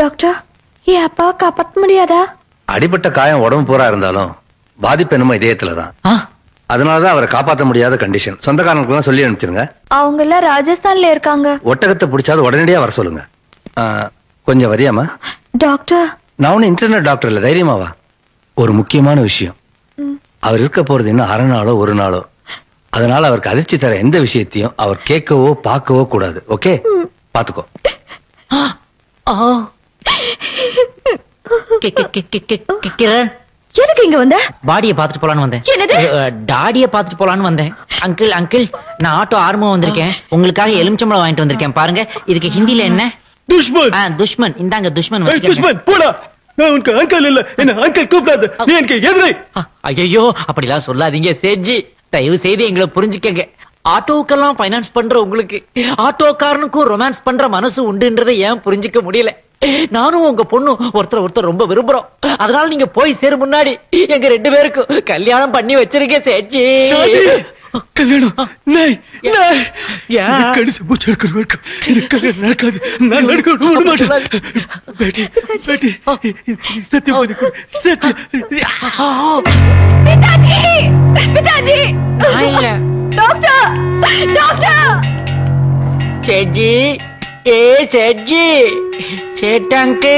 Doctor என் அப்பாவை காப்பாற்ற முடியாதா அடிபட்ட காயம் உடம்பு பூரா இருந்தாலும் பாதிப்பு என்னமோ இதயத்துல தான் ஆ, அதனாலதான் அவரை காப்பாற்ற முடியாத கண்டிஷன் சொந்தக்காரங்களுக்கு சொல்லி அனுப்பிச்சிருங்க அவங்க எல்லாம் ராஜஸ்தான்ல இருக்காங்க ஒட்டகத்தை பிடிச்சாது உடனடியா வர சொல்லுங்க ஆ, கொஞ்சம் வரியாமா டாக்டர் நான் ஒன்னும் இன்டர்நெட் டாக்டர் இல்ல தைரியமாவா ஒரு முக்கியமான விஷயம் ம். அவர் இருக்க போறது இன்னும் அரை நாளோ ஒரு நாளோ அதனால அவருக்கு அதிர்ச்சி தர எந்த விஷயத்தையும் அவர் கேட்கவோ பார்க்கவோ கூடாது ஓகே பாத்துக்கோ ஆ. கி- கி- கி- கி- கி- கி- கிரண் எதுக்கு இங்க வந்த பாடிய பாத்துட்டு போலான்னு வந்தேன் என்னது? அஹ், டாடிய பாத்துட்டு போலான்னு வந்தேன் அங்கிள் அங்கிள் நான் ஆட்டோ ஆர்மோ வந்திருக்கேன் உங்களுக்காக எலுமிச்சம்பழம் வாங்கிட்டு வந்திருக்கேன் பாருங்க இதுக்கு ஹிந்தில என்ன துஷ்மன் ஆ, துஷ்மன் இந்தாங்க துஷ்மன் ஏய், வச்சுக்கோங்க. துஷ்மன் போடா நான் உனக்கு அங்கிள் இல்ல என்ன அங்கிள் கூப்பிடாத நீ எனக்கு எதிரை ஐயோ அப்படிலாம் சொல்லாதீங்க சேஜி தயவு செய்து எங்களை புரிஞ்சுக்கங்க ஆட்டோக்கெல்லாம் ஃபைனான்ஸ் பண்ற உங்களுக்கு ஆட்டோக்காரனுக்கும் ரொமான்ஸ் பண்ற மனசு உண்டுன்றதை ஏன் புரிஞ்சுக்க முடியல நானும் உங்க பொண்ணு ஒருத்தர் ஒருத்தர் ரொம்ப விரும்புறோம் அதனால நீங்க போய் சேரும் முன்னாடி எங்க ரெண்டு பேருக்கும் கல்யாணம் பண்ணி வச்சிருக்கேன் சேஜி ஷாதி கல்யாணம் நாய் நாய் யா. எனக்கு கடிச்சு மூச்சு எடுக்கிற வரைக்கும் எனக்கு கல்யாணம் நடக்காது நான் நடக்க விட மாட்டேன் பேட்டி பேட்டி சத்தியம் பண்ணி கொடு. சத்தியம் பிதாஜி பிதாஜி நான் இல்ல. டாக்டர் டாக்டர் சேஜி ஏ சேஜி சேட்டாங்கை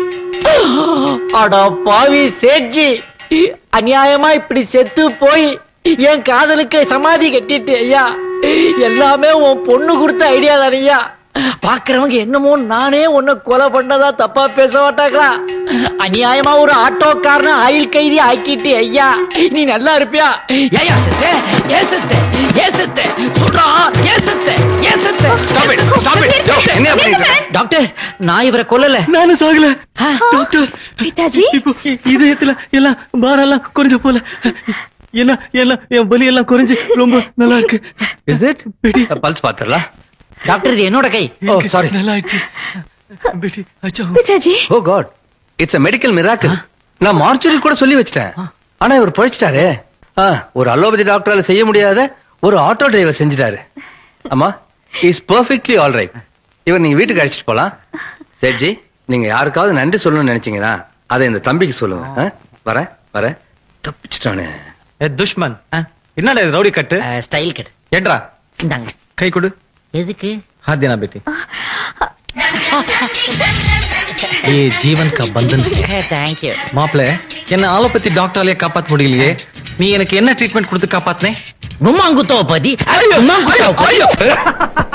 அட பாவி சேஜி அநியாயமா இப்படி செத்து போய் என் காதலுக்கு சமாதி கட்டிட்டு ஐயா எல்லாமே உன் பொண்ணு கொடுத்த ஐடியா தானையா பாக்குறவங்க என்னமோ நானே உன்னை கொலை பண்ணதா தப்பா பேச மாட்டாங்களா அநியாயமா ஒரு ஆட்டோக்காரன ஆயில் கைதி ஆக்கிட்டு ஐயா நீ நல்லா இருப்பியா ஏயா செத்த ஏ செத்த ஏ செத்த சொல்றா ஏ செத்த ஏ செத்த Stop it, stop it. Yo, என்னையா பண்ணிட்டு இருக்க? டாக்டர் நான் இவரை கொல்லல நானும் சாகல டாக்டர் பிதாஜி இப்போ இதயத்துல எல்லாம் பாரெல்லாம் குறைஞ்ச போல எல்லாம் எல்லாம் என் வலி எல்லாம் குறைஞ்சு ரொம்ப நல்லா இருக்கு Is it? பேட்டி பல்ஸ் பாத்துறலாம் டாக்டர் இது என்னோட கை ஓ சாரி நல்லா ஆயிடுச்சு பேட்டி அச்சா பிதாஜி oh god it's a medical miracle நான் மார்ச்சுரி கூட சொல்லி வச்சிட்டேன் ஆனா இவர் பழிச்சிட்டாரே ஆ, ஒரு அலோபதி டாக்டரால செய்ய முடியாத ஒரு ஆட்டோ டிரைவர் செஞ்சுட்டாரு அம்மா இஸ் பெர்ஃபெக்ட்லி ஆல் ரைட் இவர் நீங்க வீட்டுக்கு அழைச்சிட்டு போலாம் சேட்ஜி நீங்க யாருக்காவது நன்றி சொல்லணும்னு நினைச்சீங்கன்னா அதை இந்த தம்பிக்கு சொல்லுங்க ஆ? வரேன் வரேன் தப்பிச்சிட்டானே ஏ துஷ்மன் ஆ, என்னடா இது ரவுடி கட்டு அஹ், ஸ்டைல் கட் ஏட்ரா இந்தாங்க கை கொடு எதுக்கு हाथ देना बेटी ये जीवन का बंधन है தேங்க்யூ மாப்பிள என்ன ஆலோபதி டாக்டராலே காப்பாத்த முடியலையே நீ எனக்கு என்ன ட்ரீட்மெண்ட் கொடுத்து காப்பாத்தினே கும்மாங்குத்தோ பதி கும்மாங்குத்தோ பதி